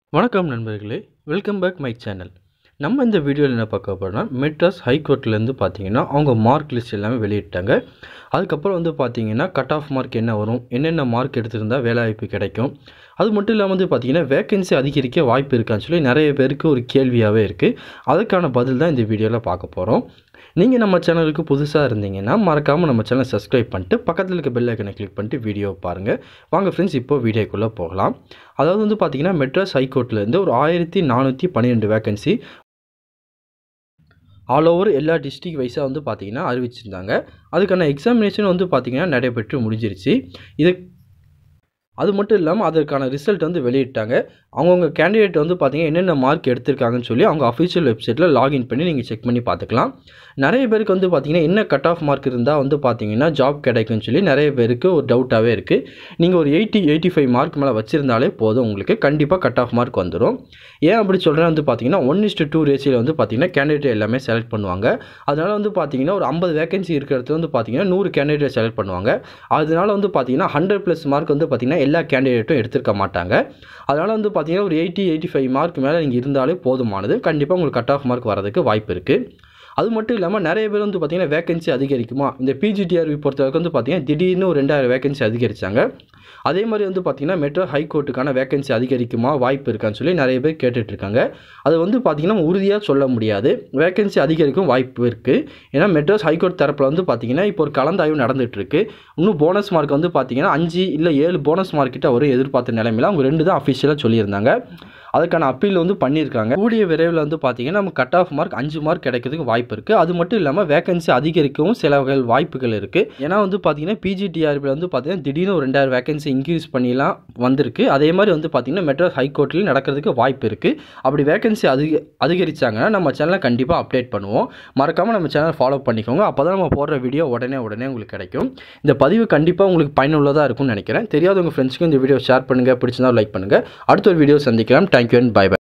வணக்கம் நண்பர்களே welcome back my channel நம்ம இந்த வீடியோவில் என்ன பார்க்க போகிறோம்னா மெட்ராஸ் ஹைகோர்ட்லேருந்து பார்த்தீங்கன்னா அவங்க மார்க் லிஸ்ட் எல்லாமே வெளியிட்டாங்க அதுக்கப்புறம் வந்து பார்த்தீங்கன்னா கட் ஆஃப் மார்க் என்ன வரும் என்னென்ன மார்க் எடுத்திருந்தா வேலைவாய்ப்பு கிடைக்கும் அது மட்டும் இல்லாமல் வந்து பார்த்தீங்கன்னா வேகன்சி அதிகரிக்க வாய்ப்பு இருக்கான்னு சொல்லி நிறைய பேருக்கு ஒரு கேள்வியாகவே இருக்குது அதுக்கான பதில் தான் இந்த வீடியோவில் பார்க்க போகிறோம் நீங்கள் நம்ம சேனலுக்கு புதுசாக இருந்தீங்கன்னா மறக்காமல் நம்ம சேனலை சப்ஸ்கிரைப் பண்ணிட்டு பக்கத்தில் இருக்க பெல் ஐக்கனை கிளிக் பண்ணிட்டு வீடியோ பாருங்கள் வாங்க ஃப்ரெண்ட்ஸ் இப்போ வீடியோக்குள்ளே போகலாம் அதாவது வந்து பார்த்தீங்கன்னா மெட்ராஸ் ஹைகோர்ட்லேருந்து ஒரு ஆயிரத்தி நானூற்றி பன்னிரெண்டு வேகன்சி ஆல் ஓவர் எல்லா டிஸ்ட்ரிக் வைஸாக வந்து பார்த்தீங்கன்னா அறிவிச்சிருந்தாங்க அதுக்கான எக்ஸாமினேஷன் வந்து பார்த்தீங்கன்னா நடைபெற்று முடிஞ்சிருச்சு இது அது மட்டும் இல்லாமல் அதற்கான ரிசல்ட் வந்து வெளியிட்டாங்க அவங்கவுங்க கேண்டிடேட் வந்து பார்த்தீங்கன்னா என்னென்ன மார்க் எடுத்திருக்காங்கன்னு சொல்லி அவங்க அஃபிஷியல் வெப்சைட்டில் லாகின் பண்ணி நீங்கள் செக் பண்ணி பார்த்துக்கலாம் நிறைய பேருக்கு வந்து பார்த்தீங்கன்னா என்ன கட் ஆஃப் மார்க் இருந்தால் வந்து பார்த்தீங்கன்னா ஜாப் கிடைக்கும்னு சொல்லி நிறைய பேருக்கு ஒரு டவுட்டாகவே இருக்குது நீங்கள் ஒரு எயிட்டி எயிட்டி ஃபைவ் மார்க் மேலே வச்சுருந்தாலே போதும் உங்களுக்கு கண்டிப்பாக கட் ஆஃப் மார்க் வந்துடும் ஏன் அப்படி சொல்கிறேன் வந்து பார்த்தீங்கன்னா ஒன் இஸ்டு டூ ரேஷியில் வந்து பார்த்தீங்கன்னா கேண்டிடேட் எல்லாமே செலக்ட் பண்ணுவாங்க அதனால் வந்து பார்த்தீங்கன்னா ஒரு ஐம்பது வேகன்சி இருக்கிறது வந்து பார்த்தீங்கன்னா நூறு கேண்டிடேட் செலக்ட் பண்ணுவாங்க அதனால வந்து பார்த்தீங்கன்னா ஹண்ட்ரட் ப்ளஸ் மார்க் வந்து பார்த்தீங்கன்னா எல்லா கேண்டிடேட்டும் எடுத்திருக்க மாட்டாங்க அதனால் வந்து பார்த்தீங்கன்னா ஒரு எயிட்டி எயிட்டி ஃபைவ் மார்க் மேலே நீங்கள் இருந்தாலே போதுமானது கண்டிப்பாக உங்களுக்கு கட் ஆஃப் மார்க் வரதுக்கு வாய்ப்பு இருக்குது அது மட்டும் இல்லாமல் நிறைய பேர் வந்து பார்த்தீங்கன்னா வேகன்சி அதிகரிக்குமா இந்த பிஜிடிஆர்வி பொறுத்தவரைக்கும் வந்து பார்த்தீங்கன்னா திடீர்னு ஒரு ரெண்டாயிரம் வேகன்சி அதிகரித்தாங்க அதே மாதிரி வந்து பார்த்தீங்கன்னா மெட்ரோ ஹைகோர்ட்டுக்கான வேகன்சி அதிகரிக்குமா வாய்ப்பு இருக்கான்னு சொல்லி நிறைய பேர் கேட்டுட்ருக்காங்க அது வந்து பார்த்தீங்கன்னா உறுதியாக சொல்ல முடியாது வேகன்சி அதிகரிக்கும் வாய்ப்பு இருக்குது ஏன்னா மெட்ராஸ் ஹைகோர்ட் தரப்பில் வந்து பார்த்தீங்கன்னா இப்போ ஒரு கலந்தாய்வு நடந்துகிட்ருக்கு இன்னும் போனஸ் மார்க் வந்து பார்த்தீங்கன்னா அஞ்சு இல்லை ஏழு போனஸ் மார்க் கிட்ட வரும் எதிர்பார்த்த நிலைமையில் அவங்க ரெண்டு தான் அஃபிஷியலாக சொல்லியிருந்தாங்க அதுக்கான அப்பீல் வந்து பண்ணியிருக்காங்க கூடிய விரைவில் வந்து பார்த்தீங்கன்னா நம்ம கட் ஆஃப் மார்க் அஞ்சு மார்க் கிடைக்கிறதுக்கு வாய்ப்பு இருக்குது அது மட்டும் இல்லாமல் வேகன்சி அதிகரிக்கவும் சில வகை வாய்ப்புகள் இருக்குது ஏன்னா வந்து பார்த்தீங்கன்னா பிஜிடிஆர்பியில் வந்து பார்த்தீங்கன்னா திடீர்னு ஒரு ரெண்டாயிரம் வேகன்சி இன்க்ரீஸ் பண்ணிலாம் வந்திருக்கு அதே மாதிரி வந்து பார்த்தீங்கன்னா மெட்ராஸ் ஹைகோர்ட்லேயும் நடக்கிறதுக்கு வாய்ப்பு இருக்குது அப்படி வேகன்சி அதிக அதிகரித்தாங்கன்னா நம்ம சேனலை கண்டிப்பாக அப்டேட் பண்ணுவோம் மறக்காமல் நம்ம சேனல் ஃபாலோ பண்ணிக்கோங்க அப்போ தான் நம்ம போடுற வீடியோ உடனே உடனே உங்களுக்கு கிடைக்கும் இந்த பதிவு கண்டிப்பாக உங்களுக்கு பயனுள்ளதாக இருக்கும்னு நினைக்கிறேன் தெரியாதவங்க ஃப்ரெண்ட்ஸ்க்கும் இந்த வீடியோ ஷேர் பண்ணுங்கள் பிடிச்சிருந்தா லைக் பண்ணுங்கள் அடுத்த ஒரு வீடியோ சந்திக்கலாம் தேங்க்யூ அண்ட் பை பை